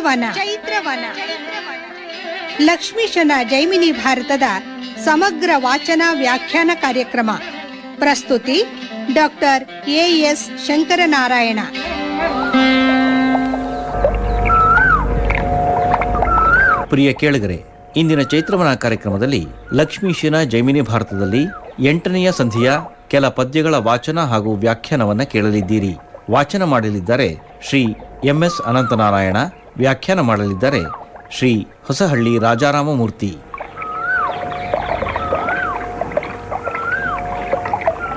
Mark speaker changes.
Speaker 1: ಚೈತ್ರವನ ಚೈತ್ರವನ ಲಕ್ಷ್ಮೀಶನ ಜೈಮಿನಿ ಭಾರತದ ಸಮಗ್ರ ವಾಚನ ವ್ಯಾಖ್ಯಾನ ಕಾರ್ಯಕ್ರಮ ಪ್ರಸ್ತುತಿ ಡಾಕ್ಟರ್ ಎ ಎಸ್ ಶಂಕರನಾರಾಯಣ
Speaker 2: ಪ್ರಿಯ ಕೇಳಿಗರೆ ಇಂದಿನ ಚೈತ್ರವನ ಕಾರ್ಯಕ್ರಮದಲ್ಲಿ ಲಕ್ಷ್ಮೀಶನ ಜೈಮಿನಿ ಭಾರತದಲ್ಲಿ ಎಂಟನೆಯ ಸಂಧಿಯ ಕೆಲ ಪದ್ಯಗಳ ವಾಚನ ಹಾಗೂ ವ್ಯಾಖ್ಯಾನವನ್ನ ಕೇಳಲಿದ್ದೀರಿ ವಾಚನ ಮಾಡಲಿದ್ದಾರೆ ಶ್ರೀ ಎಂಎಸ್ ಅನಂತನಾರಾಯಣ ವ್ಯಾಖ್ಯಾನ ಮಾಡಲಿದ್ದಾರೆ ಶ್ರೀ ಹೊಸಹಳ್ಳಿ ರಾಜಾರಾಮಮೂರ್ತಿ